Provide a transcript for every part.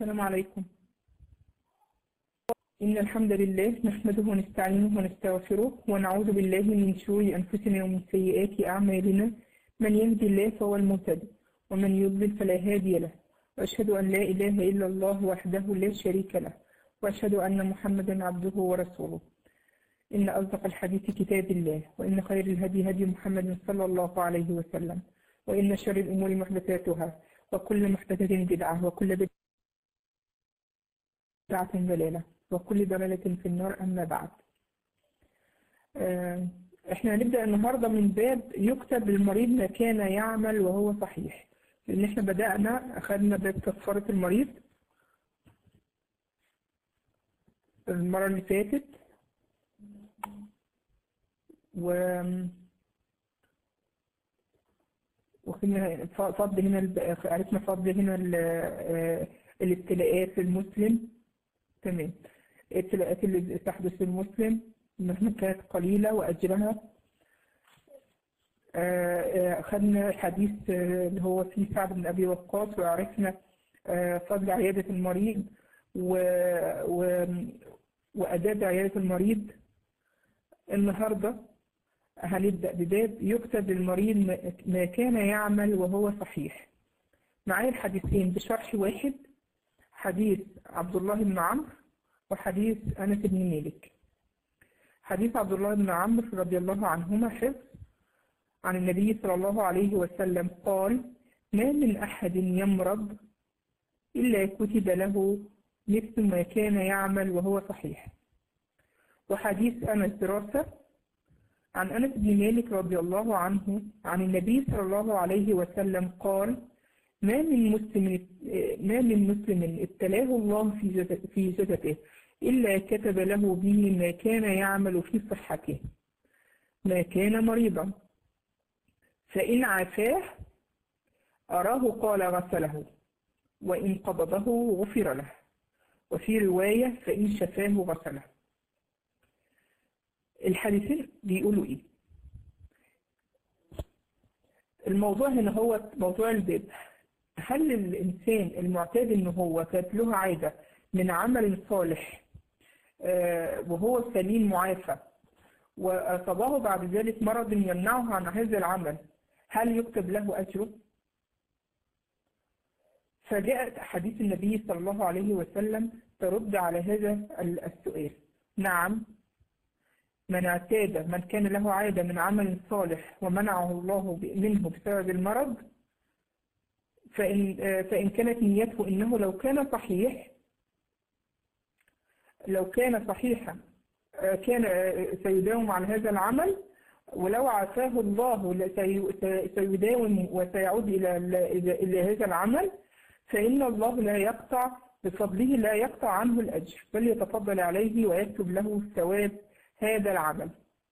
السلام عليكم إن الحمد لله نحمده ونستعينه ونستغفره ونعوذ بالله من شرور أنفسنا ومن سيئات أعمالنا من يهدي الله فهو المهتد ومن يضلل فلا هادي له وأشهد أن لا إله إلا الله وحده لا شريك له وأشهد أن محمدا عبده ورسوله إن أصدق الحديث كتاب الله وإن خير الهدي هدي محمد صلى الله عليه وسلم وإن شر الأمور محدثاتها وكل محدثة بدعة وكل بدعة ضلالة وكل ضلالة في النار أما بعد آه، احنا هنبدأ النهاردة من باب يكتب للمريض ما كان يعمل وهو صحيح لأن احنا بدأنا أخذنا باب كفارة المريض المرة اللي فاتت و وخدنا فضل هنا الب- عرفنا فضل هنا ال- آه، الابتلاءات المسلم تمام الابتلاءات اللي تحدث للمسلم مهما كانت قليلة وأجرها آه، آه، خدنا حديث آه، اللي هو فيه سعد بن أبي وقاص وعرفنا آه، فضل عيادة المريض و... و... وأداب عيادة المريض النهاردة هنبدأ بباب يكتب للمريض ما- ما كان يعمل وهو صحيح معايا الحديثين بشرح واحد حديث عبد الله بن عمرو وحديث أنس بن مالك حديث عبد الله بن عمرو رضي الله عنهما حفظ عن النبي صلى الله عليه وسلم قال ما من أحد يمرض إلا كتب له مثل ما كان يعمل وهو صحيح وحديث أنس دراسة عن أنس بن مالك رضي الله عنه عن النبي صلى الله عليه وسلم قال ما من مسلم ما من مسلم ابتلاه الله في جسد- في جسده إلا كتب له به ما كان يعمل في صحته ما كان مريضا فإن عافاه أراه قال غسله وإن قبضه غفر له وفي رواية فإن شفاه غسله الحديثين بيقولوا إيه الموضوع هنا هو موضوع الباب هل الإنسان المعتاد إن هو كانت له عادة من عمل صالح آه، وهو سليم معافى وأصابه بعد ذلك مرض يمنعه عن هذا العمل هل يكتب له أجره؟ فجاءت أحاديث النبي صلى الله عليه وسلم ترد على هذا السؤال نعم من اعتاد من كان له عادة من عمل صالح ومنعه الله ب- منه بسبب المرض فإن, آه، فإن كانت نيته إنه لو كان صحيح لو كان صحيحا آه، كان آه، سيداوم على هذا العمل ولو عافاه الله ل- سي- سي- سيداوم وسيعود إلى إلى إلى هذا العمل فإن الله لا يقطع بفضله لا يقطع عنه الأجر بل يتفضل عليه ويكتب له ثواب هذا العمل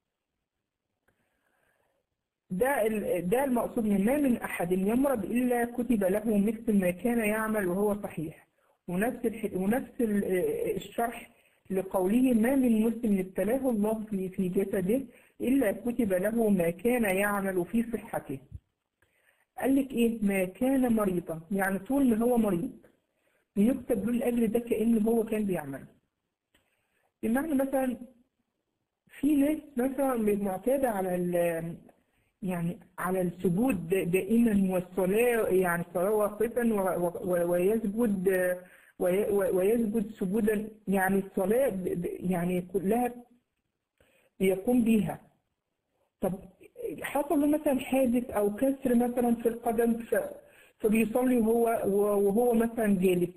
ده ال- ده المقصود من ما من أحد يمرض إلا كتب له مثل ما كان يعمل وهو صحيح ونفس الح- ونفس ال- الشرح لقوله ما من مسلم ابتلاه الله في في جسده إلا كتب له ما كان يعمل في صحته قال لك إيه ما كان مريضا يعني طول ما هو مريض بيكتب له الأجر ده كأنه هو كان بيعمل بمعنى مثلا في ناس مثلا معتادة على ال- يعني على السجود دائما والصلاة يعني صلاة واقفا و- و- ويسجد وي- ويسجد سجودا يعني الصلاة ب- ب- يعني كلها بيقوم بيها طب حصل له مثلا حادث أو كسر مثلا في القدم ف- فبيصلي وهو وهو مثلا جالس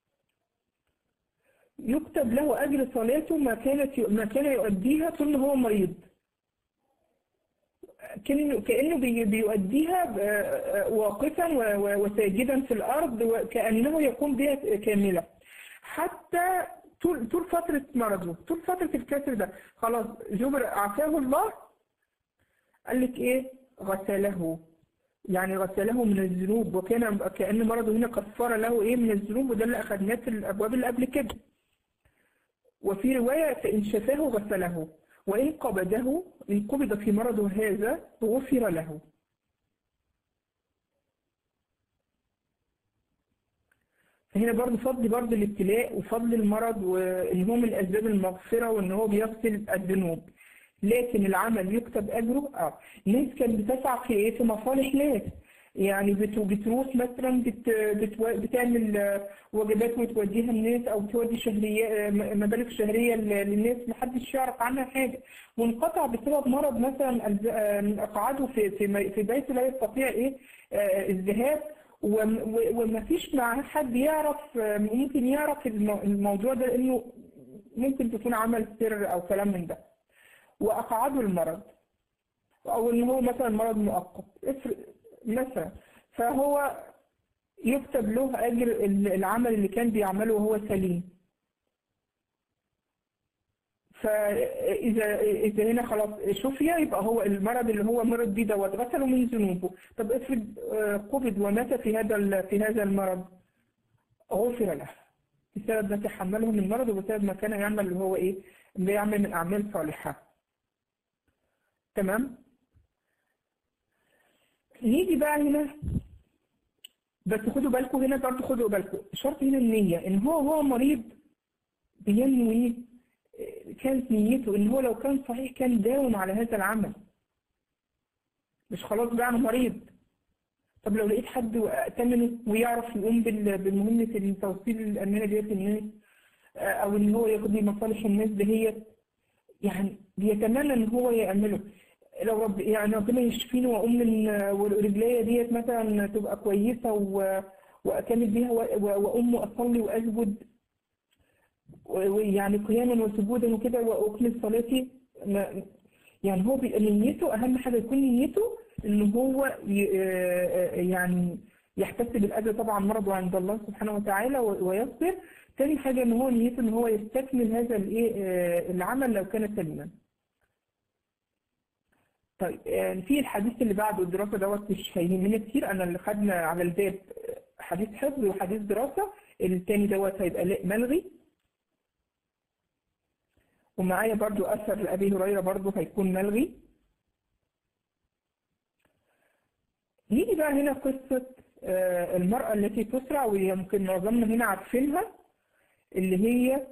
يكتب له أجر صلاته ما كانت ما كان يؤديها طول ما هو مريض كأنه كأنه بي- بيؤديها آه، آه، واقفا و- و- وساجدا في الأرض وكأنه يقوم بها كاملة حتى طول طول فترة مرضه طول فترة الكسر ده خلاص جبر عافاه الله قال لك إيه غسله يعني غسله من الذنوب وكان كأن مرضه هنا كفارة له إيه من الذنوب وده اللي أخذناه في الأبواب اللي قبل كده وفي رواية فإن شفاه غسله وإن قبضه إن قبض في مرضه هذا غفر له فهنا برضه فضل برضه الابتلاء وفضل المرض وان هو من اسباب المغفره وان هو بيغسل الذنوب لكن العمل يكتب اجره اه ناس كانت بتسعى في ايه في مصالح ناس يعني بت- بتروح مثلا بت بت بتعمل آه، وجبات وتوديها الناس او تودي شهريه آه، م- مبالغ شهريه ل- للناس محدش يعرف عنها حاجه وانقطع بسبب مرض مثلا الز- آه، اقعده في في م- في بيت لا يستطيع ايه آه، الذهاب وم- و- ومفيش مع حد يعرف آه، ممكن يعرف المو- الموضوع ده لانه ممكن تكون عمل سر او كلام من ده واقعده المرض او ان هو مثلا مرض مؤقت افرض مثلا فهو يكتب له اجر ال- العمل اللي كان بيعمله وهو سليم فاذا اذا هنا خلاص شفي يبقى هو المرض اللي هو مرض بيه دوت غسله من ذنوبه طب افرض آه، قبض ومات في هذا ال- في هذا المرض غفر له بسبب ما تحمله من مرض وبسبب ما كان يعمل اللي هو ايه بيعمل من اعمال صالحه تمام نيجي بقى هنا بس خدوا بالكم هنا برضه خدوا بالكم شرط هنا النية ان هو هو مريض بينوي آه، كانت نيته ان هو لو كان صحيح كان داوم على هذا العمل مش خلاص بقى انا مريض طب لو لقيت حد ائتمنه ويعرف يقوم بال- بمهمة توصيل الأمانة ديت للناس آه، أو إن هو يقضي مصالح الناس دهيت يعني بيتمنى إن هو يعمله لو رب يعني ربنا يشفيني وأقوم من والرجلية ديت مثلا تبقى كويسة و- وأكمل بيها و- و- وأقوم وأصلي وأسجد و- ويعني قياما وسجودا وكده وأكمل صلاتي ما- يعني هو بيبقى نيته أهم حاجة يكون نيته إن هو ي- آه، يعني يحتسب الأجر طبعا مرضه عند الله سبحانه وتعالى و- ويصبر تاني حاجة إن هو نيته إن هو يستكمل هذا الإيه آه، العمل لو كان سليما. طيب آه، في الحديث اللي بعده الدراسة دوت مش هيهمني كتير أنا اللي خدنا على الباب آه، حديث حفظ وحديث دراسة التاني دوت هيبقى لا- ملغي ومعايا برضو أثر لأبي هريرة برضو هيكون ملغي نيجي بقى هنا قصة آه، المرأة التي تسرع ويمكن معظمنا هنا عارفينها اللي هي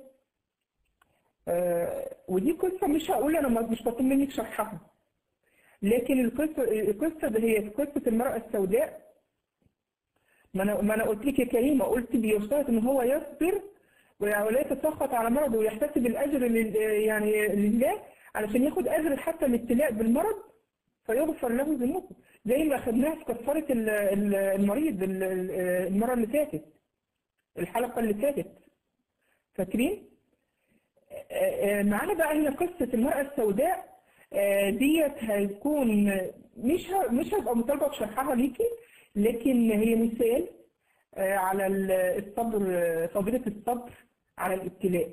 آه، ودي قصة مش هقول أنا مش بطلب منك شرحها لكن القصة القصة ده هي قصة المرأة السوداء ما أنا ما أنا قلت لك يا كريمة قلت بيشترط إن هو يصبر ولا يتسخط على مرضه ويحتسب الأجر لل- يعني لله علشان ياخد أجر حتى الابتلاء بالمرض فيغفر له ذنوبه زي ما أخدناها في كفارة ال- ال- المريض ال- ال- المرة اللي فاتت الحلقة اللي فاتت فاكرين؟ آه، آه، معانا بقى هنا قصة المرأة السوداء آه، ديت هيكون مش ه- مش هبقى مطالبة بشرحها ليكي لكن هي مثال آه، على ال- الصبر آه، فضيلة الصبر على الابتلاء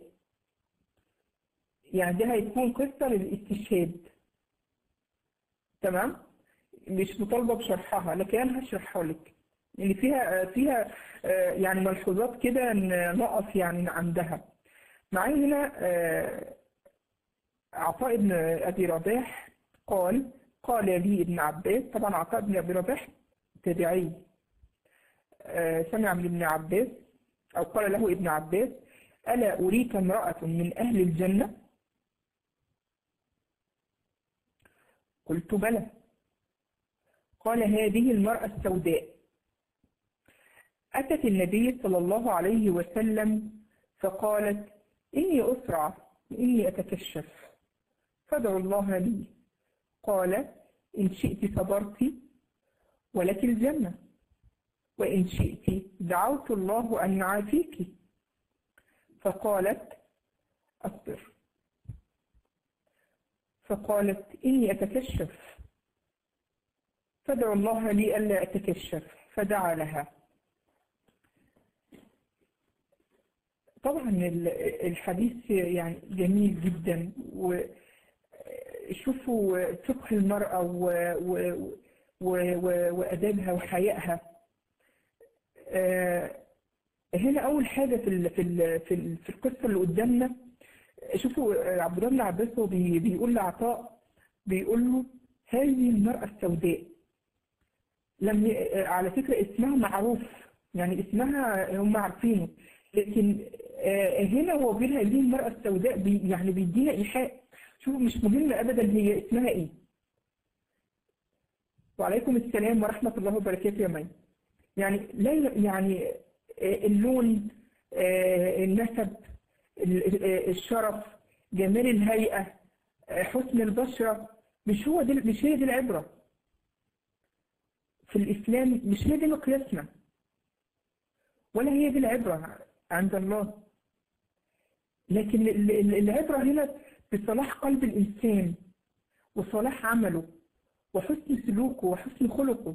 يعني ده هيكون قصة للاستشهاد تمام مش مطالبة بشرحها لكن أنا هشرحها لك اللي فيها فيها آه، يعني ملحوظات كده ن- نقف يعني عندها معايا هنا آه، عطاء بن أبي رباح قال قال لي ابن عباس طبعا عطاء بن أبي رباح تابعي آه، سمع من ابن عباس أو قال له ابن عباس ألا أريك امرأة من أهل الجنة قلت بلى قال هذه المرأة السوداء أتت النبي صلى الله عليه وسلم فقالت إني أسرع وإني أتكشف فادعوا الله لي قال إن شئت صبرت ولك الجنة وإن شئت دعوت الله أن يعافيك فقالت أصبر فقالت إني أتكشف فادعوا الله لي ألا أتكشف فدعا لها طبعا ال- الحديث يعني جميل جدا وشوفوا فقه المرأة و- و- و- و- وأدابها وحيائها آه، هنا أول حاجة في ال- في ال- في ال- في القصة اللي قدامنا شوفوا آه، عبد الله بن عباس هو بي- بيقول لعطاء بيقول له هذه المرأة السوداء لم ي... آه، على فكرة اسمها معروف يعني اسمها هم عارفينه لكن آه، هنا هو بيقولها ليه المرأة السوداء بي يعني بيدينا إيحاء شوفوا مش مهم أبدا هي اسمها إيه وعليكم السلام ورحمة الله وبركاته يا مي يعني لا يعني آه، اللون آه، النسب ال- آه، الشرف جمال الهيئة آه، حسن البشرة مش هو دي مش هي دي العبرة في الإسلام مش هي دي مقياسنا ولا هي دي العبرة عند الله لكن ال- ال- العبرة هنا بصلاح قلب الإنسان وصلاح عمله وحسن سلوكه وحسن خلقه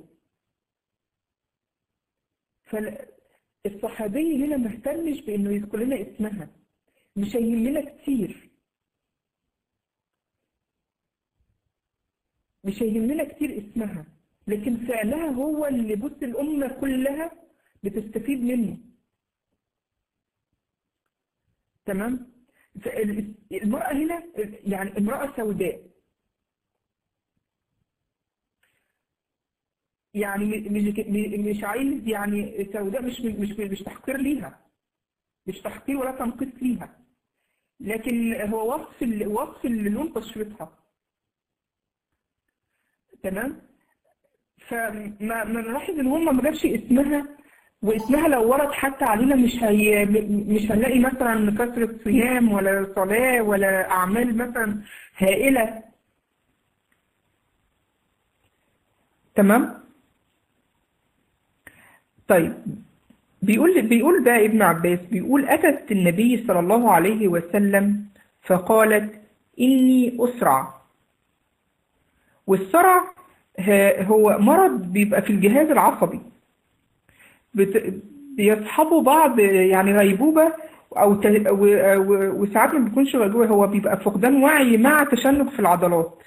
فالصحابي هنا ما اهتمش بإنه يذكر لنا اسمها مش هيهمنا كتير مش هيهمنا كتير اسمها لكن فعلها هو اللي بص الأمة كلها بتستفيد منه تمام فال- المرأة هنا يعني امرأة سوداء يعني م- مش م- مش عايز يعني سوداء مش مش مش تحقير ليها مش تحقير ولا تنقيص ليها لكن هو وصف ال- وصف لون بشرتها تمام فما ما نلاحظ ان هم ما جابش اسمها واسمها لو ورد حتى علينا مش هي مش هنلاقي مثلا كثرة صيام ولا صلاة ولا أعمال مثلا هائلة تمام طيب بيقول بيقول بقى ابن عباس بيقول أتت النبي صلى الله عليه وسلم فقالت إني أسرع والصرع ه- هو مرض بيبقى في الجهاز العصبي بت- بيصحبوا بعض يعني غيبوبة أو ت- و- و- وساعات ما بيكونش غيبوبة هو بيبقى فقدان وعي مع تشنج في العضلات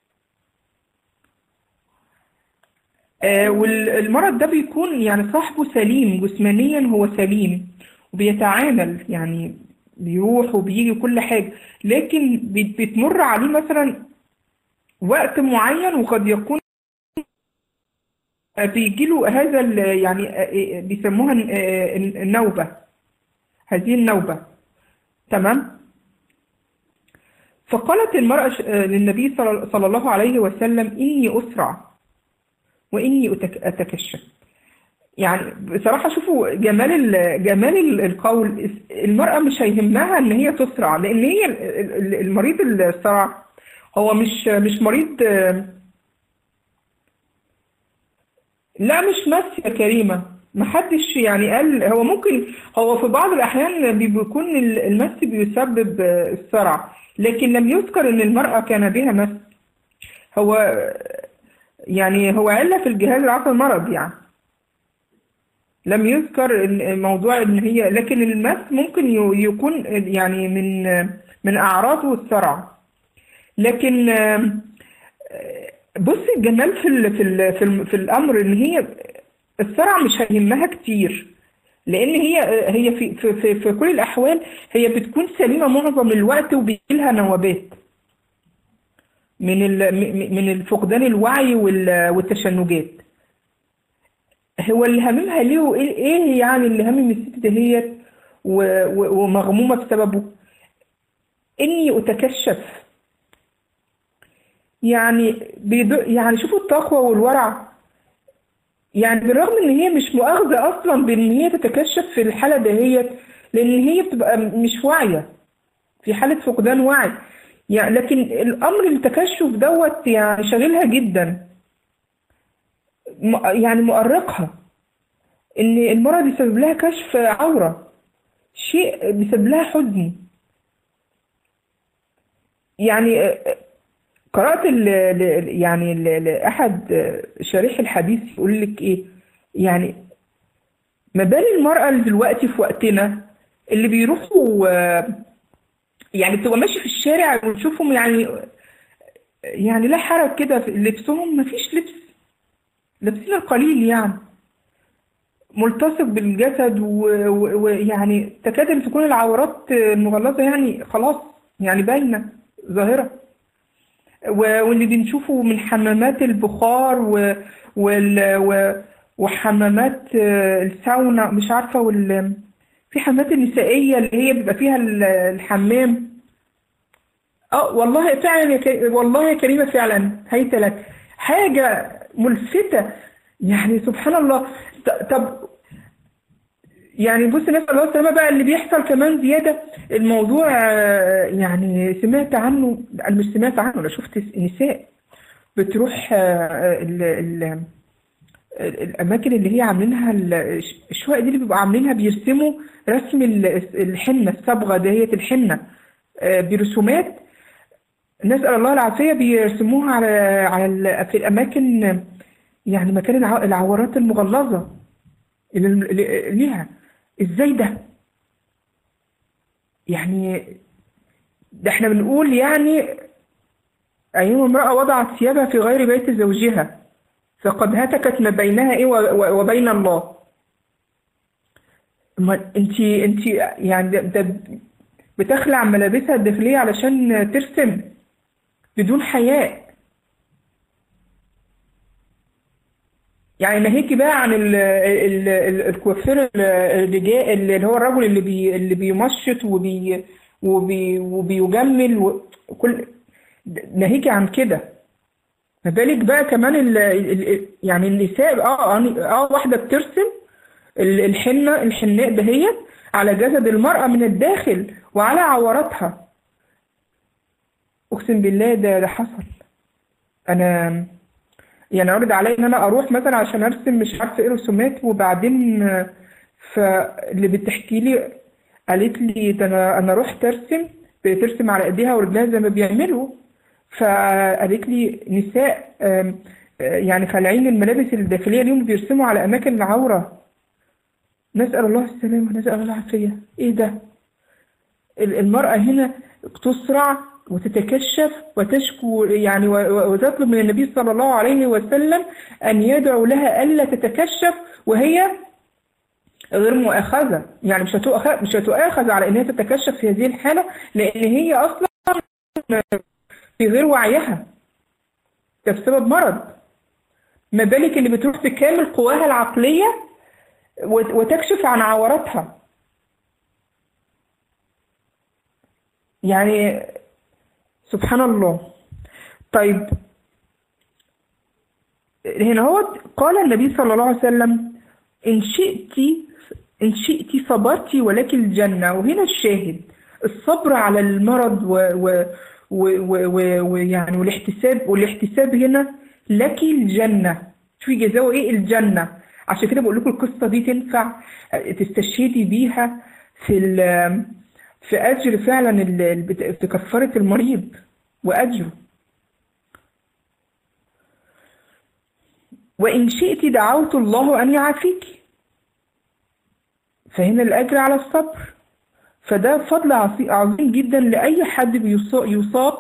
آه، والمرض ده بيكون يعني صاحبه سليم جسمانيا هو سليم وبيتعامل يعني بيروح وبيجي كل حاجة لكن بت- بتمر عليه مثلا وقت معين وقد يكون بيجي له هذا ال- يعني آه، آه، بيسموها آه، النوبة هذه النوبة تمام فقالت المرأة ش- آه، للنبي صلى صلى الله عليه وسلم إني أسرع وإني أتك- أتكشف يعني بصراحة شوفوا جمال ال- جمال ال- القول المرأة مش هيهمها إن هي تسرع لأن هي ال- ال- المريض الصرع هو مش مش مريض آه، لا مش مس يا كريمة محدش يعني قال هو ممكن هو في بعض الأحيان بيكون ال- المس بيسبب آه، الصرع لكن لم يذكر إن المرأة كان بها مس هو يعني هو علة في الجهاز العصبي مرض يعني لم يذكر إن- موضوع ان هي لكن المس ممكن ي- يكون يعني من من اعراضه الصرع لكن آم، آه، بص الجمال في ال في ال في, ال في الامر ان هي الصرع مش هيهمها كتير لان هي هي في في في, في كل الاحوال هي بتكون سليمه معظم الوقت وبيجيلها نوبات من ال م- من الفقدان الوعي وال- والتشنجات هو اللي هاممها ليه وايه ايه يعني اللي هامم الست دهيت و- و- ومغمومه بسببه اني اتكشف يعني بيدو يعني شوفوا التقوى والورع يعني بالرغم ان هي مش مؤاخذه اصلا بان هي تتكشف في الحاله دهيت لان هي بتبقى مش واعيه في حاله فقدان وعي يعني لكن الامر التكشف دوت يعني شاغلها جدا م- يعني مؤرقها ان المرض يسبب لها كشف عورة شيء بيسبب لها حزن يعني آه، قرأت ال ال- يعني ال- ال- أحد آه، شارح الحديث يقول لك إيه يعني ما بال المرأة اللي دلوقتي في وقتنا اللي بيروحوا آه، يعني بتبقى ماشي في الشارع ونشوفهم يعني يعني لا حرج كده في لبسهم مفيش لبس لابسين القليل يعني ملتصق بالجسد و- و- ويعني تكاد أن تكون العورات المغلظة يعني خلاص يعني باينة ظاهرة و- واللي بنشوفه من حمامات البخار و وال و وحمامات آه، الساونا مش عارفة وال في حمامات النسائية اللي هي بيبقى فيها ال- الحمام اه والله فعلا يا كريم والله يا كريمة فعلا هيت لك حاجة ملفتة يعني سبحان الله ط- طب يعني بص نسأل الله السلامة بقى اللي بيحصل كمان زيادة الموضوع آه، يعني سمعت عنه أنا مش سمعت عنه أنا شفت نساء بتروح آه، ال- ال- ال- الأماكن اللي هي عاملينها ال- الشقق دي اللي بيبقوا عاملينها بيرسموا رسم ال- الحنة الصبغة دهية الحنة آه، برسومات نسأل الله العافية بيرسموها على على ال- في الأماكن يعني مكان الع- العورات المغلظة اللي اللي ليها ازاي ده يعني ده احنا بنقول يعني أيما امرأة وضعت ثيابها في غير بيت زوجها فقد هتكت ما بينها ايه و- و- وبين الله ما انت انت يعني ده, ده بتخلع ملابسها الداخلية علشان ترسم بدون حياء يعني ناهيكي بقى عن ال ال ال الكوافير الرجال اللي هو الرجل اللي بي اللي بيمشط وبي وبي وبيجمل وكل ناهيكي عن كده ما بالك بقى كمان ال ال يعني النساء اه اه واحدة بترسم ال- الحنة الحناء دهيت على جسد المرأة من الداخل وعلى عوراتها أقسم بالله ده ده حصل أنا يعني عرض عليا إن أنا أروح مثلا عشان أرسم مش عارفة إيه رسومات وبعدين آه، فاللي بتحكي لي قالت لي ده أنا أنا رحت أرسم بترسم على إيديها ورجلها زي ما بيعملوا فقالت لي نساء آم، آه، يعني خالعين الملابس الداخلية اليوم بيرسموا على أماكن العورة نسأل الله السلامة ونسأل الله العافية إيه ده؟ ال- المرأة هنا تسرع وتتكشف وتشكو يعني و- و- وتطلب من النبي صلى الله عليه وسلم أن يدعو لها ألا تتكشف وهي غير مؤاخذة يعني مش هتؤخذ مش هتؤاخذ على إنها تتكشف في هذه الحالة لأن هي أصلا في غير وعيها ده بسبب مرض ما بالك اللي بتروح بكامل قواها العقلية وت- وتكشف عن عوراتها يعني سبحان الله طيب هنا هو قال النبي صلى الله عليه وسلم إن شئت إن شئت صبرت ولك الجنة وهنا الشاهد الصبر على المرض و و و و و ويعني والاحتساب والاحتساب هنا لك الجنة شوفي جزاؤه إيه الجنة عشان كده بقول لكم القصة دي تنفع تستشهدي بيها في ال- في أجر فعلا ال- ال- في كفارة المريض وأجره وإن شئت دعوت الله أن يعافيك فهنا الأجر على الصبر فده فضل عظي- عظيم جدا لأي حد بيص- يصاب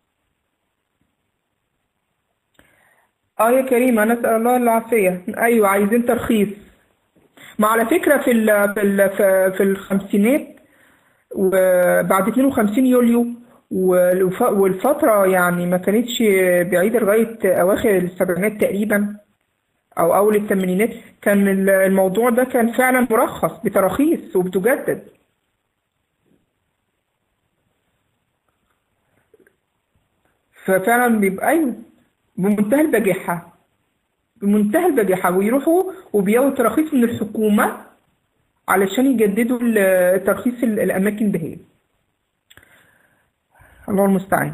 اه يا كريمة نسأل الله العافية أيوة عايزين ترخيص ما على فكرة في ال في ال في في الخمسينات وبعد 52 يوليو والف- والفترة يعني ما كانتش بعيدة لغاية أواخر السبعينات تقريبا أو أول الثمانينات كان ال- الموضوع ده كان فعلا مرخص بتراخيص وبتجدد ففعلا بيبقى أيوه بمنتهى البجاحة بمنتهى البجاحة ويروحوا وبياخدوا تراخيص من الحكومة علشان يجددوا ال- ترخيص ال- الأماكن دهيت الله المستعان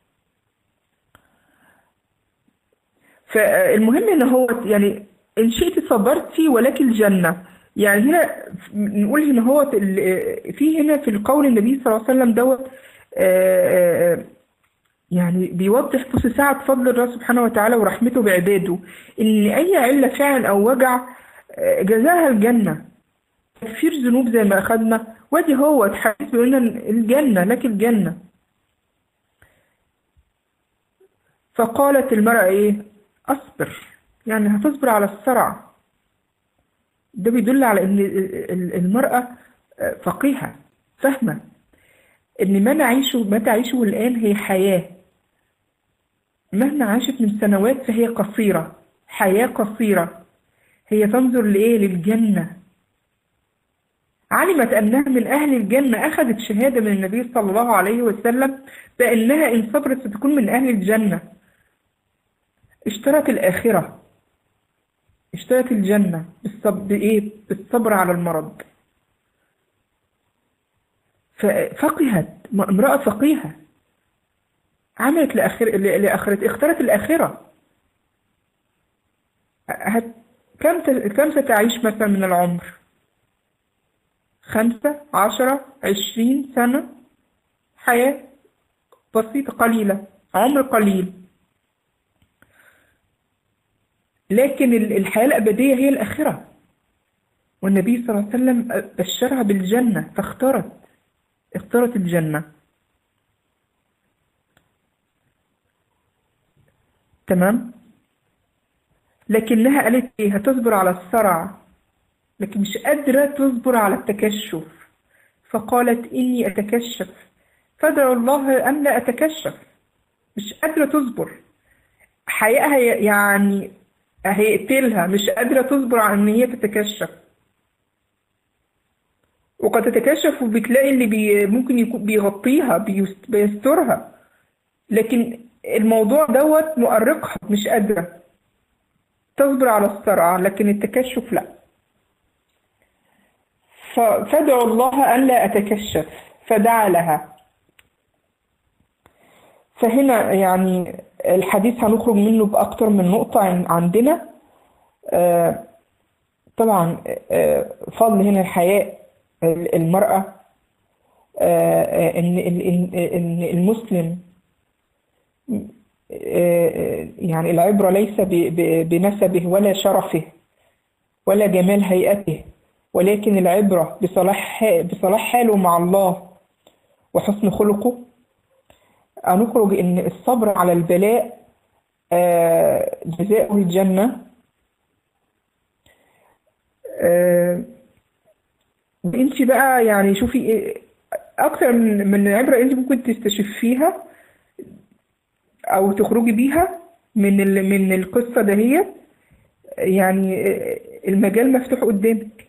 فالمهم ان هو يعني ان شئت صبرتي ولك الجنة يعني هنا نقول ان هو ال- في هنا في القول النبي صلى الله عليه وسلم دوت آه، آه، يعني بيوضح بص ساعة فضل الله سبحانه وتعالى ورحمته بعباده ان اي علة فعل او وجع آه، جزاها الجنة تكفير ذنوب زي ما اخدنا وادي هو اتحدث بيقول لنا الجنة لك الجنة فقالت المرأة ايه اصبر يعني هتصبر على الصرع ده بيدل على ان ال- ال- المرأة آه، فقيهة فاهمة ان ما نعيشه ما تعيشه الان هي حياة مهما عاشت من سنوات فهي قصيرة حياة قصيرة هي تنظر لإيه للجنة علمت أنها من أهل الجنة أخذت شهادة من النبي صلى الله عليه وسلم بأنها إن صبرت ستكون من أهل الجنة اشترت الآخرة اشترت الجنة بالصبر, بإيه؟ بالصبر على المرض ففقهت امرأة فقيهة عملت لآخر لآخرة اختارت الآخرة هت... كم ت... كم ستعيش مثلا من العمر خمسة عشرة عشرين سنة حياة بسيطة قليلة عمر قليل لكن الحياة الأبدية هي الآخرة والنبي صلى الله عليه وسلم بشرها بالجنة فاختارت اختارت الجنة تمام لكنها قالت ايه هتصبر على الصرع لكن مش قادرة تصبر على التكشف فقالت إني أتكشف فادعوا الله أن لا أتكشف مش قادرة تصبر حقيقة يعني هيقتلها مش قادرة تصبر على إن هي تتكشف وقد تتكشف وبتلاقي اللي بي ممكن يكون بيغطيها بيسترها لكن الموضوع دوت مؤرقها مش قادرة تصبر على الصرع لكن التكشف لا فادعوا الله أن لا أتكشف فدعا لها فهنا يعني الحديث هنخرج منه بأكتر من نقطة عندنا طبعا فضل هنا الحياء المرأة إن إن المسلم يعني العبرة ليس بنسبه ولا شرفه ولا جمال هيئته ولكن العبرة بصلاح بصلاح حاله مع الله وحسن خلقه هنخرج إن الصبر على البلاء جزاؤه الجنة انت بقى يعني شوفي اكتر من من عبرة انت ممكن تستشفيها او تخرجي بيها من من القصة دهيت يعني المجال مفتوح قدامك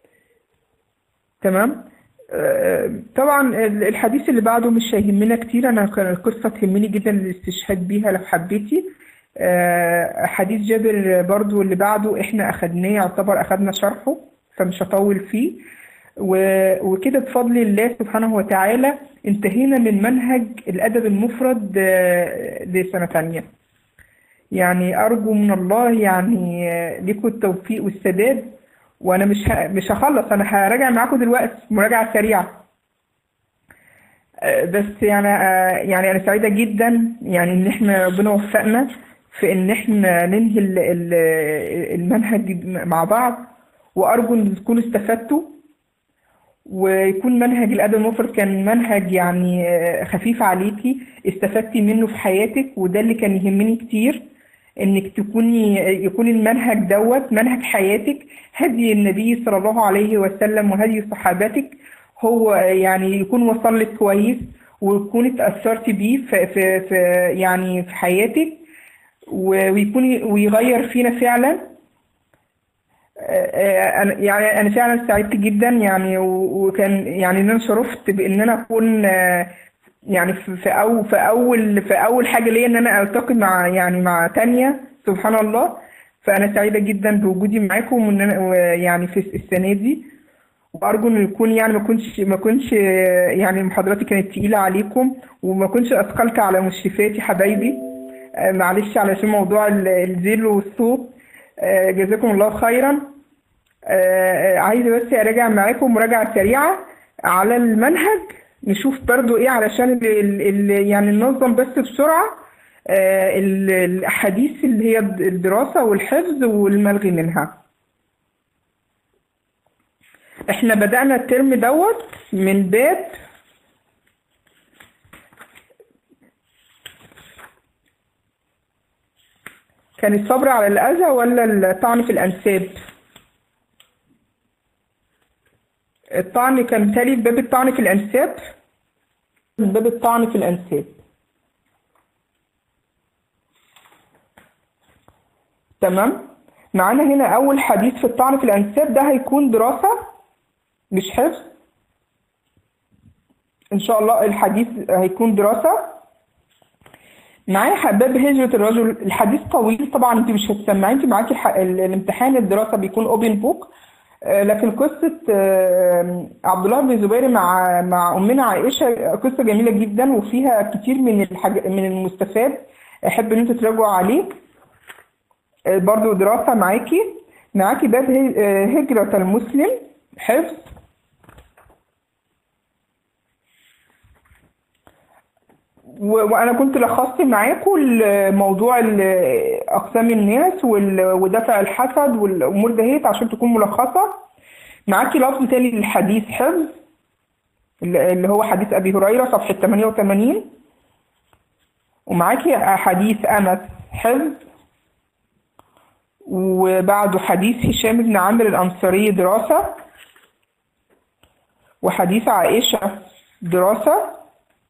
تمام طبعا الحديث اللي بعده مش هيهمنا كتير انا كان القصة تهمني جدا الاستشهاد بيها لو حبيتي حديث جابر برضو اللي بعده احنا اخدناه يعتبر اخدنا شرحه فمش هطول فيه وكده بفضل الله سبحانه وتعالى انتهينا من منهج الأدب المفرد لسنة تانية يعني أرجو من الله يعني لكم التوفيق والسداد وأنا مش مش هخلص أنا هراجع معاكم دلوقتي مراجعة سريعة بس يعني يعني أنا سعيدة جدا يعني إن إحنا ربنا وفقنا في إن إحنا ننهي المنهج مع بعض وأرجو إن تكونوا استفدتوا ويكون منهج الأدب المفرد كان منهج يعني خفيف عليكي استفدتي منه في حياتك وده اللي كان يهمني كتير انك تكوني يكون المنهج دوت منهج حياتك هدي النبي صلى الله عليه وسلم وهدي صحابتك هو يعني يكون وصل لك كويس وتكون اتأثرتي بيه في, في, في يعني في حياتك ويكون ويغير فينا فعلا يعني انا فعلا سعدت جدا يعني وكان يعني ان انا شرفت بان انا اكون يعني في أو في اول في اول حاجه ليا ان انا التقي مع يعني مع تانية سبحان الله فانا سعيده جدا بوجودي معاكم وان انا يعني في السنه دي وارجو ان يكون يعني ما كنتش ما كنتش يعني محاضراتي كانت تقيله عليكم وما كنتش اثقلت على مشرفاتي حبايبي معلش علشان موضوع الزيل والصوت جزاكم الله خيرا عايزه بس اراجع معاكم مراجعه سريعه على المنهج نشوف برضو ايه علشان ال ال يعني ننظم بس بسرعه الاحاديث اللي هي الدراسه والحفظ والملغي منها احنا بدأنا الترم دوت من باب كان الصبر على الأذى ولا الطعن في الأنساب؟ الطعن كان تالي باب الطعن في الأنساب باب الطعن في الأنساب تمام معانا هنا أول حديث في الطعن في الأنساب ده هيكون دراسة مش حفظ إن شاء الله الحديث هيكون دراسة معايا حباب هجرة الرجل الحديث طويل طبعا انت مش هتسمعي انت معاكي ح- ال- الامتحان الدراسة بيكون اوبن بوك لكن قصة آه، عبد الله بن الزبير مع مع أمنا عائشة قصة جميلة جدا وفيها كتير من الحاج... من المستفاد أحب إن أنتوا تراجعوا عليه آه، برضو دراسة معاكي معاكي باب ه- آه، هجرة المسلم حفظ و- وانا كنت لخصت معاكم ال- موضوع ال- اقسام الناس وال- ودفع الحسد والامور دهيت عشان تكون ملخصه معاكي لفظ تاني للحديث حفظ اللي اللي هو حديث ابي هريره صفحه 88 ومعاكي حديث انس حفظ وبعده حديث هشام بن عمرو الانصاري دراسه وحديث عائشه دراسه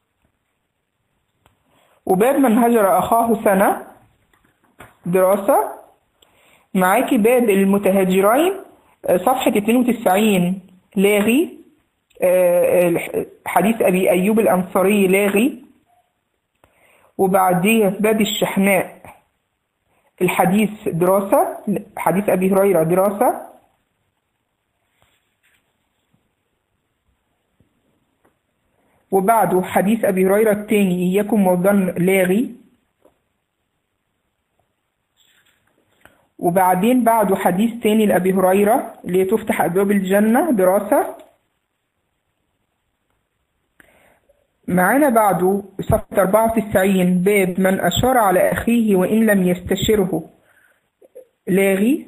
وباب من هجر أخاه سنة دراسة معاكي باب المتهاجرين آه، صفحة 92 لاغي آه، الح- حديث أبي أيوب الأنصاري لاغي وبعديه باب الشحناء الحديث دراسة حديث أبي هريرة دراسة وبعده حديث أبي هريرة التاني إياكم والظن لاغي وبعدين بعده حديث تاني لأبي هريرة اللي هي تفتح أبواب الجنة دراسة معانا بعده صفحة 94 باب من أشار على أخيه وإن لم يستشره لاغي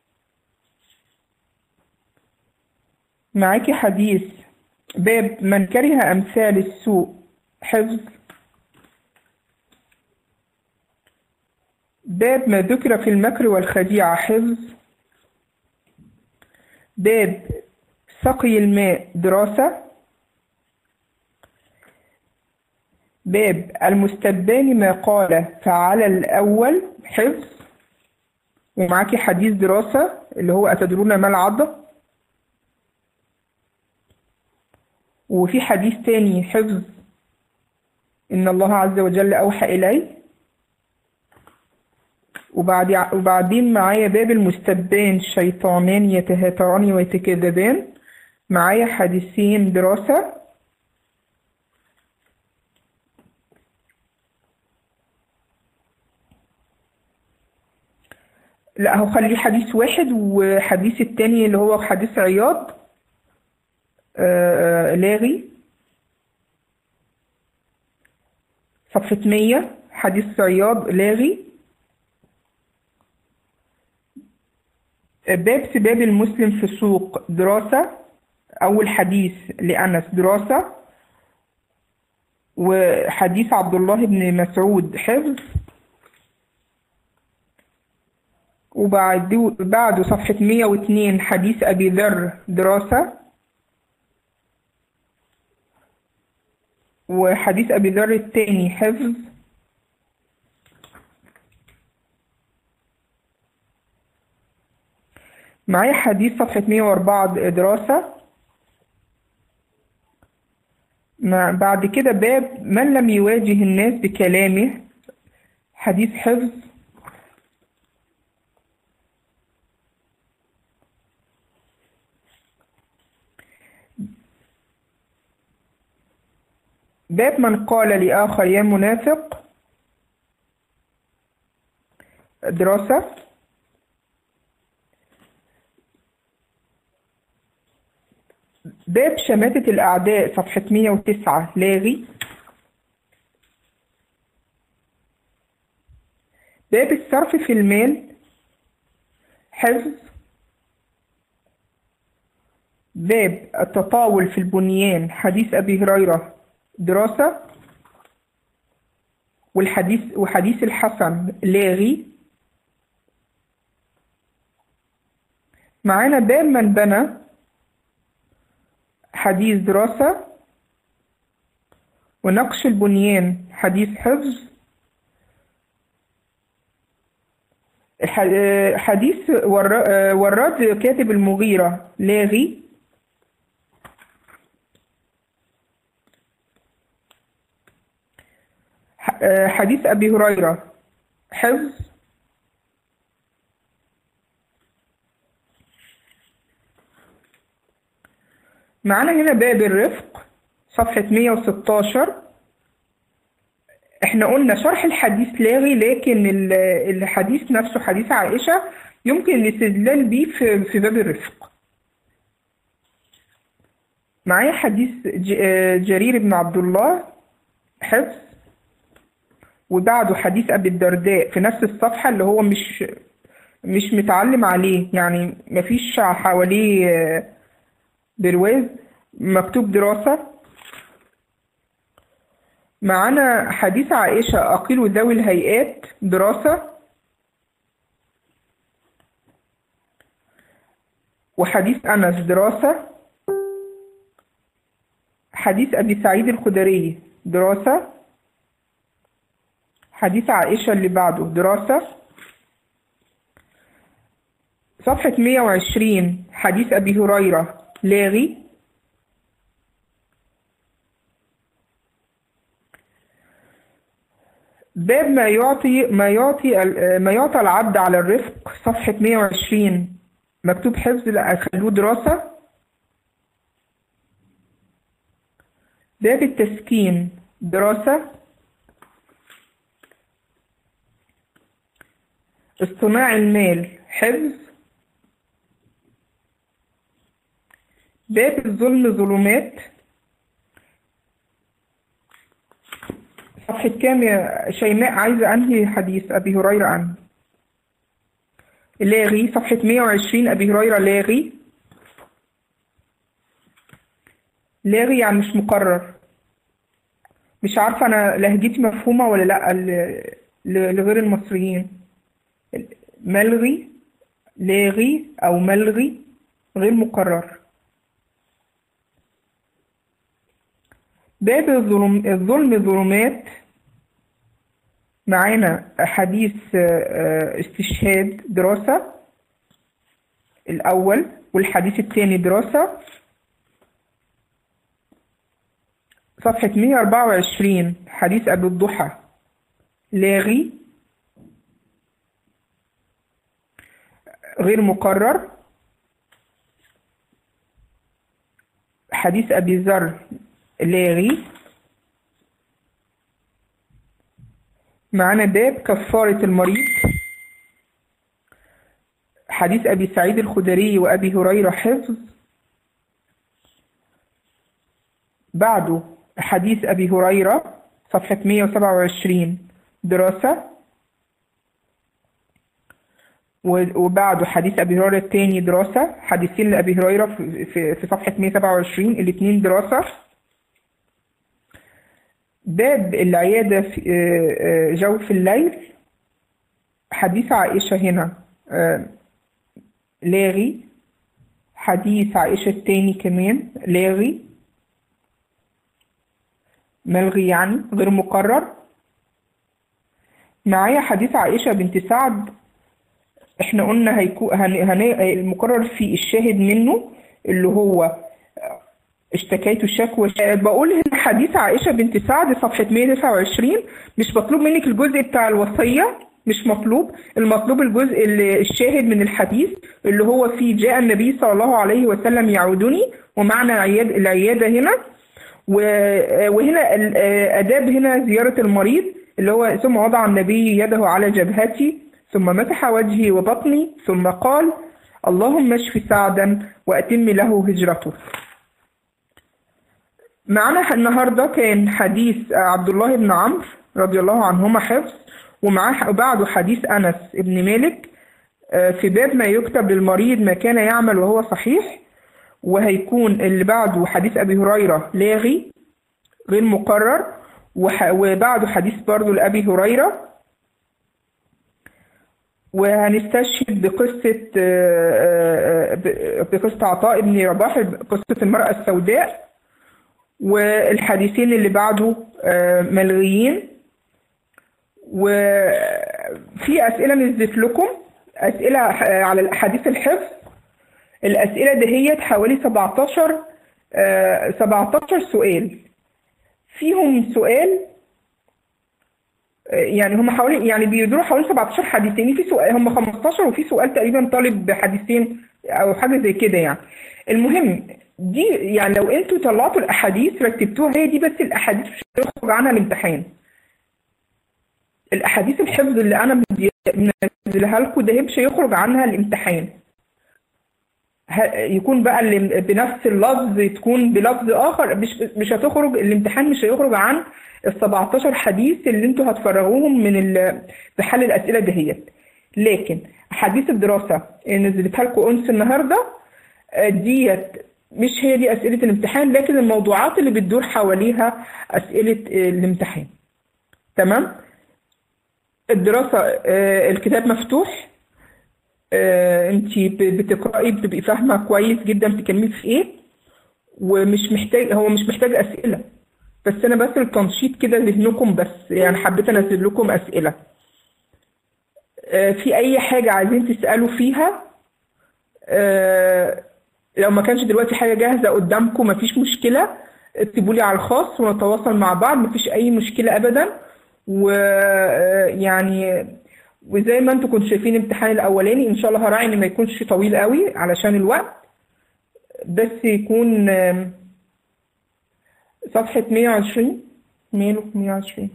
معاكي حديث باب من كره أمثال السوء حفظ باب ما ذكر في المكر والخديعة حفظ باب سقي الماء دراسة باب المستبان ما قال فعلى الأول حفظ ومعاكي حديث دراسة اللي هو أتدرون ما العضة وفي حديث تاني حفظ إن الله عز وجل أوحى إلي وبعد وبعدين معايا باب المستبان شيطانان يتهاتران ويتكذبان معايا حديثين دراسة لا هخليه حديث واحد وحديث التاني اللي هو حديث عياض آه، آه، لاغي صفحة مية حديث عياض لاغي باب سباب المسلم في السوق دراسة أول حديث لأنس دراسة وحديث عبد الله بن مسعود حفظ وبعده بعده صفحة 102 حديث أبي ذر دراسة وحديث أبي ذر التاني حفظ معايا حديث صفحة 104 دراسة مع- بعد كده باب من لم يواجه الناس بكلامه حديث حفظ باب من قال لآخر يا منافق دراسة باب شماتة الأعداء صفحة 109 لاغي باب الصرف في المال حفظ باب التطاول في البنيان حديث أبي هريرة دراسة والحديث وحديث الحسن لاغي معانا باب من بنى حديث دراسة ونقش البنيان حديث حفظ ح- آه، حديث ورا- آه، وراد كاتب المغيرة لاغي ح- آه، حديث أبي هريرة حفظ معانا هنا باب الرفق صفحة 116 احنا قلنا شرح الحديث لاغي لكن ال- الحديث نفسه حديث عائشة يمكن الاستدلال بيه في في باب الرفق معايا حديث ج- آه، جرير بن عبد الله حفظ وبعده حديث أبي الدرداء في نفس الصفحة اللي هو مش مش متعلم عليه يعني مفيش حواليه آه، برواز مكتوب دراسة معانا حديث عائشة أقيل ذوي الهيئات دراسة وحديث أنس دراسة حديث أبي سعيد الخدري دراسة حديث عائشة اللي بعده دراسة صفحة 120 حديث أبي هريرة لاغي باب ما يعطي ما يعطي ال- ما يعطى العبد على الرفق صفحة 120 مكتوب حفظ لا خلوه دراسة باب التسكين دراسة اصطناع المال حفظ باب الظلم ظلمات صفحة كام يا شيماء عايزة أنهي حديث أبي هريرة عنه لاغي صفحة 120 أبي هريرة لاغي لاغي يعني مش مقرر مش عارفة أنا لهجتي مفهومة ولا لأ ل- ل- لغير المصريين ملغي لاغي أو ملغي غير مقرر باب الظلم الظلم ظلمات معانا حديث آه، استشهاد دراسة الأول والحديث الثاني دراسة صفحة 124 حديث أبي الضحى لاغي غير مقرر حديث أبي ذر لاغي معانا باب كفارة المريض حديث أبي سعيد الخدري وأبي هريرة حفظ بعده حديث أبي هريرة صفحة 127 دراسة و- وبعده حديث أبي هريرة التاني دراسة حديثين لأبي هريرة في, في, في صفحة 127 الاتنين دراسة باب العيادة في آه، آه، جوف الليل حديث عائشة هنا آه، لاغي حديث عائشة التاني كمان لاغي ملغي يعني غير مقرر معايا حديث عائشة بنت سعد احنا قلنا هيكون هن... هن... المقرر فيه الشاهد منه اللي هو اشتكيت الشكوى بقول هنا حديث عائشة بنت سعد صفحة 129 مش مطلوب منك الجزء بتاع الوصية مش مطلوب المطلوب الجزء اللي الشاهد من الحديث اللي هو فيه جاء النبي صلى الله عليه وسلم يعودني ومعنى العياد العيادة هنا و- وهنا الآداب هنا زيارة المريض اللي هو ثم وضع النبي يده على جبهتي ثم مسح وجهي وبطني ثم قال اللهم اشف سعدا وأتم له هجرته معنا النهاردة كان حديث عبد الله بن عمرو رضي الله عنهما حفظ ومعاه بعده حديث أنس بن مالك آه، في باب ما يكتب للمريض ما كان يعمل وهو صحيح وهيكون اللي بعده حديث أبي هريرة لاغي غير مقرر وح- وبعده حديث برضه لأبي هريرة وهنستشهد بقصة آه، آه، ب- بقصة عطاء بن رباح قصة المرأة السوداء والحديثين اللي بعده آه، ملغيين وفي أسئلة نزلت لكم أسئلة على الأحاديث الحفظ الأسئلة دهيت حوالي 17 آه، 17 سؤال فيهم سؤال آه، يعني هم حوالي يعني بيدوروا حوالي 17 حديث يعني في سؤال هم 15 وفي سؤال تقريبا طالب بحديثين او حاجه زي كده يعني المهم دي يعني لو انتوا طلعتوا الاحاديث رتبتوها هي دي بس الاحاديث مش هيخرج عنها الامتحان الاحاديث الحفظ اللي انا مدي- منزلها لكم ده مش هيخرج عنها الامتحان ه- يكون بقى اللي بنفس اللفظ تكون بلفظ اخر مش مش هتخرج الامتحان مش هيخرج عن ال 17 حديث اللي انتوا هتفرغوهم من ال- في حل الاسئله دهيت لكن احاديث الدراسه اللي نزلتها لكم انس النهارده آه، ديت مش هي دي اسئله الامتحان لكن الموضوعات اللي بتدور حواليها اسئله آه، الامتحان تمام الدراسه آه، الكتاب مفتوح انت بتقراي بتبقي فاهمه كويس جدا بتتكلمي في ايه ومش محتاج هو مش محتاج اسئله بس انا بس التنشيط كده لذهنكم بس يعني حبيت انزل لكم اسئله آه، في اي حاجه عايزين تسالوا فيها آه، لو ما كانش دلوقتي حاجه جاهزه قدامكم مفيش مشكله اكتبوا لي على الخاص ونتواصل مع بعض مفيش اي مشكله ابدا ويعني وزي ما انتم كنتوا شايفين الامتحان الاولاني ان شاء الله هراعي ان ما يكونش طويل قوي علشان الوقت بس يكون آم، صفحة 120 ماله 120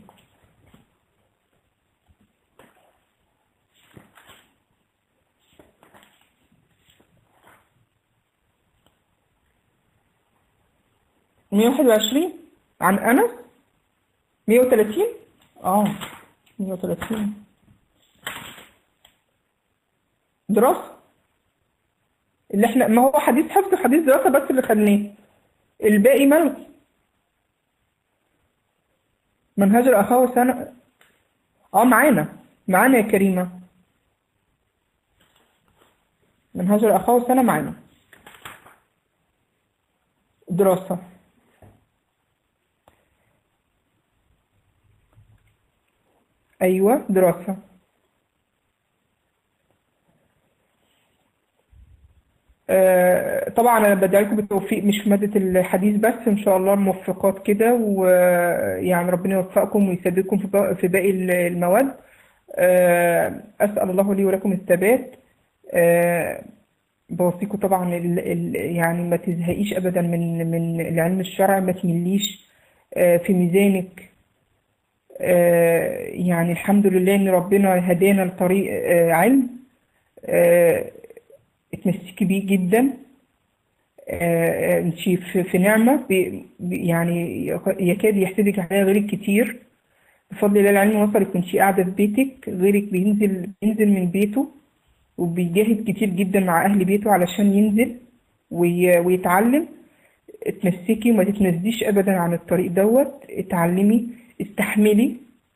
121 عن أنس 130 اه 130 دراسة اللي احنا ما هو حديث حفظ وحديث دراسة بس اللي خدناه الباقي ملغي منهج الأخوة سنة اه معانا معانا يا كريمة منهج الأخوة سنة معانا دراسة أيوة دراسة آه، طبعا انا بدعي لكم بالتوفيق مش في ماده الحديث بس ان شاء الله موفقات كده ويعني ربنا يوفقكم ويسددكم في با- في باقي المواد آه، اسال الله لي ولكم الثبات آه، بوصيكم طبعا ال ال يعني ما تزهقيش ابدا من من العلم الشرعي ما تمليش آه، في ميزانك آه، يعني الحمد لله ان ربنا هدانا لطريق آه، علم آه، اتمسكي بيه جدا آه، انت في في نعمة بي- بي- يعني يكاد يحسدك عليها غيرك كتير بفضل الله العلم وصلك وانت قاعدة في بيتك غيرك بينزل بينزل من بيته وبيجاهد كتير جدا مع أهل بيته علشان ينزل وي- ويتعلم اتمسكي وما تتنزليش أبدا عن الطريق دوت اتعلمي استحملي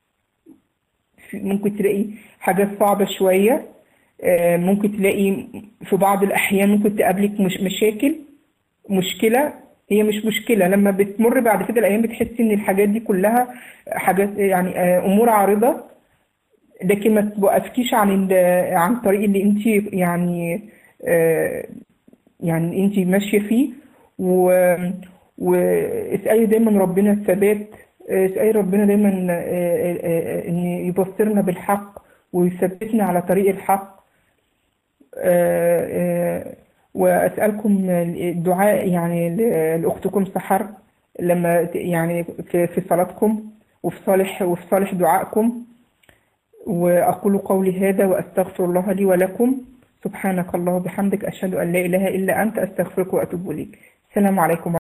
ممكن تلاقي حاجات صعبة شوية آه، ممكن تلاقي في بعض الأحيان ممكن تقابلك مش مشاكل مشكلة هي مش مشكلة لما بتمر بعد كده الأيام بتحسي إن الحاجات دي كلها حاجات يعني آه، أمور عارضة لكن ما توقفكيش عن ال- عن الطريق اللي أنت يعني آه، يعني أنت ماشية فيه و واسألي دايما ربنا الثبات آه، اسألي ربنا دايما آه، آه، آه، إن يبصرنا بالحق ويثبتنا على طريق الحق آه، آه، وأسألكم الدعاء يعني ل- لأختكم سحر لما ت- يعني في في صلاتكم وفي صالح وفي صالح دعائكم وأقول قولي هذا وأستغفر الله لي ولكم سبحانك الله وبحمدك أشهد أن لا إله إلا أنت أستغفرك وأتوب إليك السلام عليكم